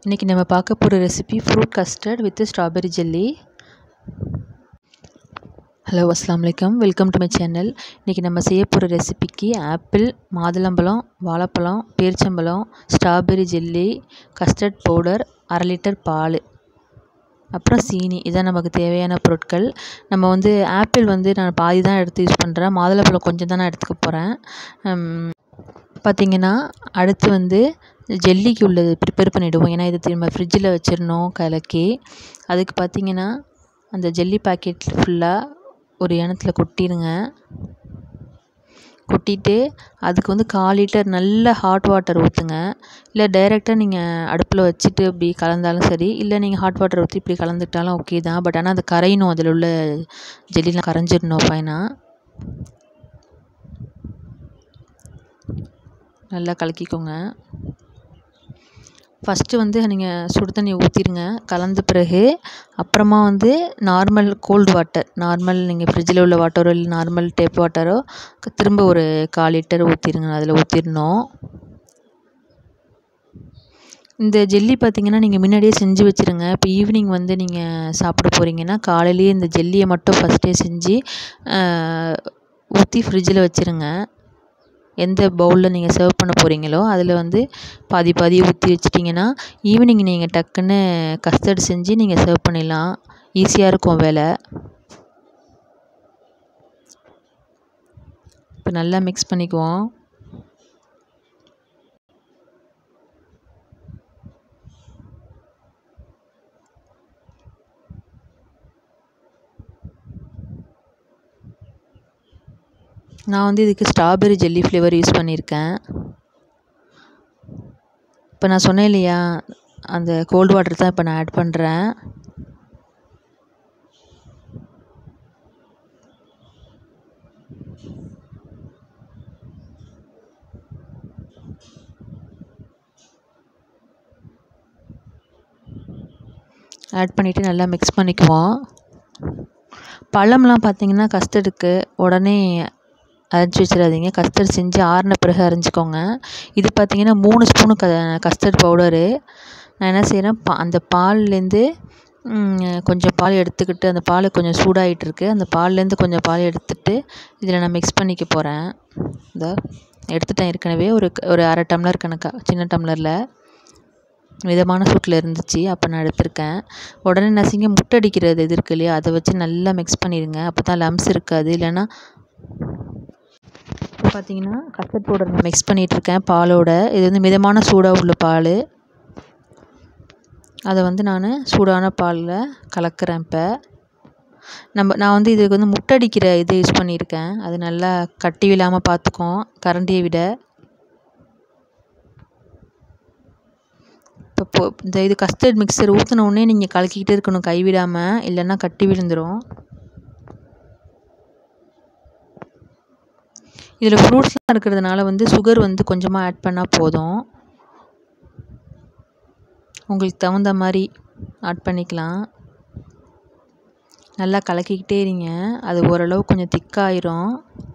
இன்றைக்கி நம்ம பார்க்க போகிற recipe fruit custard with strawberry jelly hello அஸ்லாம் வலைக்கம் வெல்கம் டு மை சேனல் இன்றைக்கி நம்ம செய்ய போகிற ரெசிபிக்கு ஆப்பிள் மாதுளம்பழம் வாழைப்பழம் பேரிச்சம்பழம் ஸ்ட்ராபெரி ஜெல்லி கஸ்டர்ட் பவுடர் அரை லிட்டர் பால் அப்புறம் சீனி இதான் நமக்கு தேவையான பொருட்கள் நம்ம வந்து ஆப்பிள் வந்து நான் பாதி தான் எடுத்து யூஸ் பண்ணுறேன் மாதுளம்பழம் கொஞ்சம் தான் நான் எடுத்துக்க போகிறேன் பார்த்திங்கன்னா அடுத்து வந்து ஜெல்லிக்கு உள்ளது ப்ரிப்பேர் பண்ணிவிடுவோம் ஏன்னா இது திரும்ப ஃப்ரிட்ஜில் வச்சிடணும் கலக்கி அதுக்கு பார்த்திங்கன்னா அந்த ஜெல்லி பாக்கெட் ஃபுல்லாக ஒரு இனத்துல கொட்டிடுங்க கொட்டிட்டு அதுக்கு வந்து கால் லிட்டர் நல்ல ஹாட் வாட்டர் ஊற்றுங்க இல்லை டைரெக்டாக நீங்கள் அடுப்பில் வச்சுட்டு இப்படி கலந்தாலும் சரி இல்லை நீங்கள் ஹாட் வாட்டர் ஊற்றி இப்படி கலந்துக்கிட்டாலும் ஓகே தான் பட் ஆனால் அது கரையணும் அதில் உள்ள ஜெல்லிலாம் கரைஞ்சிடணும் ஃபைனாக நல்லா கலக்கிக்கோங்க ஃபஸ்ட்டு வந்து நீங்கள் சுடு தண்ணி ஊற்றிடுங்க கலந்த பிறகு அப்புறமா வந்து நார்மல் கோல்டு வாட்டர் நார்மல் நீங்கள் ஃப்ரிட்ஜில் உள்ள வாட்டரோ இல்லை நார்மல் டேப் வாட்டரோ திரும்ப ஒரு கால் லிட்டர் ஊற்றிடுங்க அதில் ஊற்றிடணும் இந்த ஜெல்லி பார்த்திங்கன்னா நீங்கள் முன்னாடியே செஞ்சு வச்சுருங்க இப்போ ஈவினிங் வந்து நீங்கள் சாப்பிட போகிறீங்கன்னா காலையிலேயே இந்த ஜெல்லியை மட்டும் ஃபஸ்ட்டே செஞ்சு ஊற்றி ஃப்ரிட்ஜில் வச்சுருங்க எந்த பவுலில் நீங்கள் சர்வ் பண்ண போகிறீங்களோ அதில் வந்து பாதி பாதி ஊற்றி வச்சிட்டிங்கன்னா ஈவினிங் நீங்கள் டக்குன்னு கஸ்டர்ட் செஞ்சு நீங்கள் சர்வ் பண்ணிடலாம் ஈஸியாக இருக்கும் வேலை இப்போ நல்லா மிக்ஸ் பண்ணிக்குவோம் நான் வந்து இதுக்கு ஸ்ட்ராபெரி ஜெல்லி ஃப்ளேவர் யூஸ் பண்ணியிருக்கேன் இப்போ நான் சொன்னேன் இல்லையா அந்த கோல்டு வாட்டர் தான் இப்போ நான் ஆட் பண்ணுறேன் ஆட் பண்ணிவிட்டு நல்லா மிக்ஸ் பண்ணிக்குவோம் பழம்லாம் பார்த்திங்கன்னா கஸ்டர்டுக்கு உடனே அரைச்சி வச்சிடாதீங்க கஸ்டர்ட் செஞ்சு ஆறின பிறகு அரைஞ்சிக்கோங்க இது பார்த்திங்கன்னா மூணு ஸ்பூனு க கஸ்டர்ட் பவுடரு நான் என்ன செய்கிறேன் பா அந்த பால்லேருந்து கொஞ்சம் பால் எடுத்துக்கிட்டு அந்த பால் கொஞ்சம் சூடாகிட்டு இருக்குது அந்த பால்லேருந்து கொஞ்சம் பால் எடுத்துகிட்டு இதில் நான் மிக்ஸ் பண்ணிக்க போகிறேன் இந்த எடுத்துட்டேன் ஏற்கனவே ஒரு ஒரு அரை டம்ளர் கணக்காக சின்ன டம்ளரில் மிதமான சூட்டில் இருந்துச்சு அப்போ நான் எடுத்திருக்கேன் உடனே நசிங்க முட்டை அடிக்கிறது இது இருக்கு இல்லையா அதை வச்சு நல்லா மிக்ஸ் பண்ணிடுங்க அப்போ தான் லம்ஸ் இருக்காது இல்லைன்னா இப்போ பார்த்தீங்கன்னா கஸ்டர்ட் பவுடர் நான் மிக்ஸ் பண்ணிகிட்ருக்கேன் பாலோட இது வந்து மிதமான சூடாக உள்ள பால் அதை வந்து நான் சூடான பாலில் கலக்கிறேன் இப்போ நம்ம நான் வந்து இதுக்கு வந்து முட்டை அடிக்கிற இது யூஸ் பண்ணியிருக்கேன் அது நல்லா கட்டி விழாமல் பார்த்துக்கும் கரண்டியை விட இப்போ இந்த இது கஸ்டர்ட் மிக்சர் ஊற்றின உடனே நீங்கள் கலக்கிக்கிட்டே இருக்கணும் கைவிடாமல் இல்லைன்னா கட்டி விழுந்துடும் இதில் ஃப்ரூட்ஸ்லாம் இருக்கிறதுனால வந்து சுகர் வந்து கொஞ்சமாக ஆட் பண்ணால் போதும் உங்களுக்கு தகுந்த மாதிரி ஆட் பண்ணிக்கலாம் நல்லா கலக்கிக்கிட்டே இருங்க அது ஓரளவு கொஞ்சம் திக்காயிரும்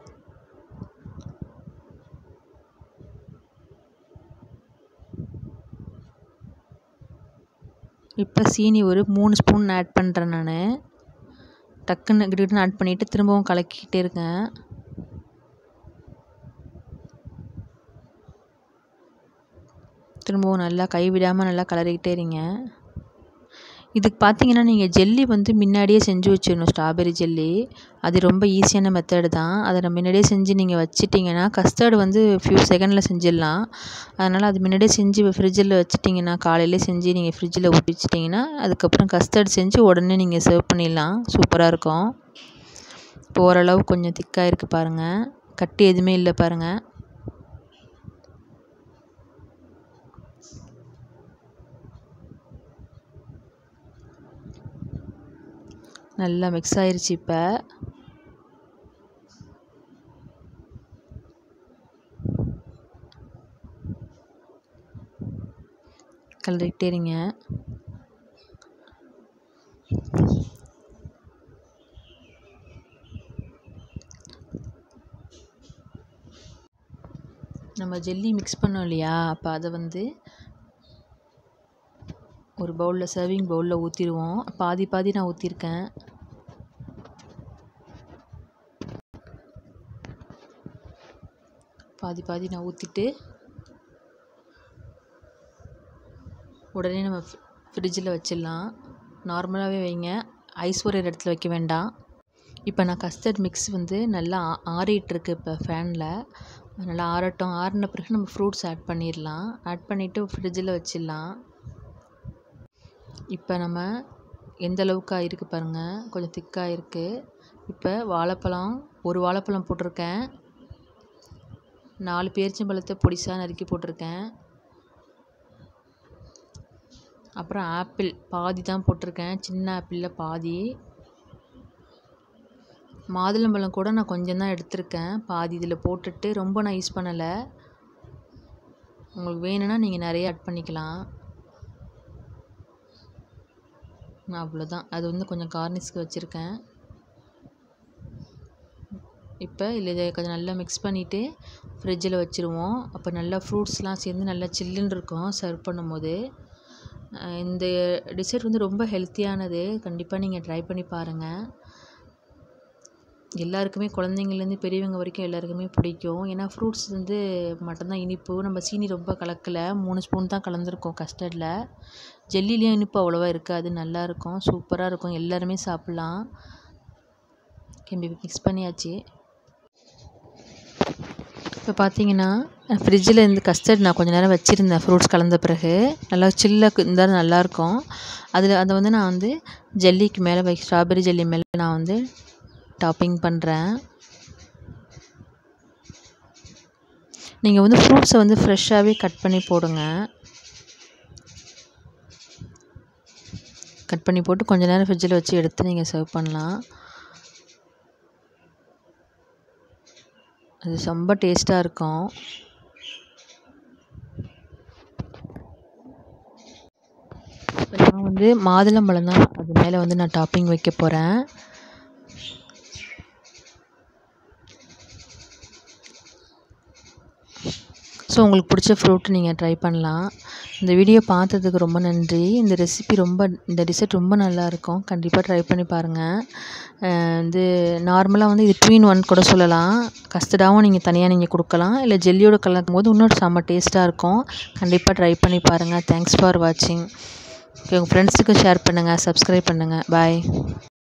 இப்போ சீனி ஒரு மூணு ஸ்பூன் ஆட் பண்ணுறேன் நான் டக்குன்னு கிட்டுன்னு ஆட் பண்ணிவிட்டு திரும்பவும் கலக்கிக்கிட்டே இருக்கேன் திரும்பவும் நல்லா கைவிடாமல் நல்லா கலரிக்கிட்டே இருங்க இதுக்கு பார்த்தீங்கன்னா நீங்கள் ஜெல்லி வந்து முன்னாடியே செஞ்சு வச்சிடணும் ஸ்ட்ராபெரி ஜெல்லி அது ரொம்ப ஈஸியான மெத்தடு தான் அதை நம்ம முன்னாடியே செஞ்சு நீங்கள் வச்சிட்டிங்கன்னா கஸ்டர்டு வந்து ஃபியூ செகண்டில் செஞ்சிடலாம் அதனால் அது முன்னாடியே செஞ்சு ஃப்ரிட்ஜில் வச்சிட்டிங்கன்னா காலையிலே செஞ்சு நீங்கள் ஃப்ரிட்ஜில் ஊற்றி வச்சிட்டிங்கன்னா அதுக்கப்புறம் கஸ்டர்ட் செஞ்சு உடனே நீங்கள் சர்வ் பண்ணிடலாம் சூப்பராக இருக்கும் இப்போ ஓரளவு கொஞ்சம் திக்காக இருக்குது பாருங்கள் கட்டி எதுவுமே இல்லை பாருங்கள் நல்லா மிக்ஸ் ஆயிருச்சு இப்போ கலரிக்கிட்டே இருங்க நம்ம ஜெல்லி மிக்ஸ் பண்ணோம் இல்லையா அப்போ அதை வந்து ஒரு பவுலில் சர்விங் பவுலில் ஊற்றிடுவோம் பாதி பாதி நான் ஊற்றிருக்கேன் பாதி பாதி நான் ஊற்றிட்டு உடனே நம்ம ஃப்ரிட்ஜில் வச்சிடலாம் நார்மலாகவே வைங்க ஐஸ் ஒரு இடத்துல வைக்க வேண்டாம் இப்போ நான் கஸ்டர்ட் மிக்ஸ் வந்து நல்லா ஆறிட்டுருக்கு இப்போ ஃபேனில் நல்லா ஆறட்டும் ஆறின பிறகு நம்ம ஃப்ரூட்ஸ் ஆட் பண்ணிடலாம் ஆட் பண்ணிவிட்டு ஃப்ரிட்ஜில் வச்சிடலாம் இப்போ நம்ம எந்த அளவுக்கு ஆயிருக்கு பாருங்கள் கொஞ்சம் திக்காக இருக்குது இப்போ வாழைப்பழம் ஒரு வாழைப்பழம் போட்டிருக்கேன் நாலு பேரிச்சம்பழத்தை பொடிசாக நறுக்கி போட்டிருக்கேன் அப்புறம் ஆப்பிள் பாதி தான் போட்டிருக்கேன் சின்ன ஆப்பிளில் பாதி மாதுளம்பழம் கூட நான் கொஞ்சம் தான் எடுத்திருக்கேன் பாதி இதில் போட்டுட்டு ரொம்ப நான் யூஸ் பண்ணலை உங்களுக்கு வேணும்னா நீங்கள் நிறைய ஆட் பண்ணிக்கலாம் அவ்வளோதான் அது வந்து கொஞ்சம் கார்னிஷ்க்கு வச்சுருக்கேன் இப்போ இல்லை இதை கொஞ்சம் நல்லா மிக்ஸ் பண்ணிவிட்டு ஃப்ரிட்ஜில் வச்சுருவோம் அப்போ நல்லா ஃப்ரூட்ஸ்லாம் சேர்ந்து நல்லா சில்லுன்னு இருக்கும் சர்வ் பண்ணும்போது இந்த டிசர்ட் வந்து ரொம்ப ஹெல்த்தியானது கண்டிப்பாக நீங்கள் ட்ரை பண்ணி பாருங்கள் எல்லாருக்குமே குழந்தைங்கள்லேருந்து பெரியவங்க வரைக்கும் எல்லாருக்குமே பிடிக்கும் ஏன்னா ஃப்ரூட்ஸ் வந்து மட்டும்தான் இனிப்பு நம்ம சீனி ரொம்ப கலக்கலை மூணு ஸ்பூன் தான் கலந்துருக்கோம் கஸ்டர்டில் ஜெல்லிலையும் இனிப்பு அவ்வளோவா இருக்காது நல்லாயிருக்கும் சூப்பராக இருக்கும் எல்லாருமே சாப்பிட்லாம் கிண்டி மிக்ஸ் பண்ணியாச்சு இப்போ பார்த்தீங்கன்னா ஃப்ரிட்ஜில் இருந்து கஸ்டர்ட் நான் கொஞ்சம் நேரம் வச்சுருந்தேன் ஃப்ரூட்ஸ் கலந்த பிறகு நல்லா சில்லாக இருந்தால் நல்லாயிருக்கும் அதில் அதை வந்து நான் வந்து ஜெல்லிக்கு மேலே வை ஸ்ட்ராபெரி ஜெல்லி மேலே நான் வந்து டாப்பிங் பண்ணுறேன் நீங்கள் வந்து ஃப்ரூட்ஸை வந்து ஃப்ரெஷ்ஷாகவே கட் பண்ணி போடுங்க கட் பண்ணி போட்டு கொஞ்சம் நேரம் ஃப்ரிட்ஜில் வச்சு எடுத்து நீங்கள் சர்வ் பண்ணலாம் அது ரொம்ப டேஸ்ட்டாக இருக்கும் இப்போ நான் வந்து மாதுளம்பழம் தான் அது மேலே வந்து நான் டாப்பிங் வைக்க போகிறேன் ஸோ உங்களுக்கு பிடிச்ச ஃப்ரூட் நீங்கள் ட்ரை பண்ணலாம் இந்த வீடியோ பார்த்ததுக்கு ரொம்ப நன்றி இந்த ரெசிபி ரொம்ப இந்த டிசர்ட் ரொம்ப நல்லாயிருக்கும் கண்டிப்பாக ட்ரை பண்ணி பாருங்கள் வந்து நார்மலாக வந்து இது டூ இன் ஒன் கூட சொல்லலாம் கஸ்டர்டாகவும் நீங்கள் தனியாக நீங்கள் கொடுக்கலாம் இல்லை ஜெல்லியோட கலக்கும் போது இன்னும் செம்ம டேஸ்ட்டாக இருக்கும் கண்டிப்பாக ட்ரை பண்ணி பாருங்கள் தேங்க்ஸ் ஃபார் வாட்சிங் உங்கள் ஃப்ரெண்ட்ஸுக்கும் ஷேர் பண்ணுங்கள் சப்ஸ்கிரைப் பண்ணுங்கள் பாய்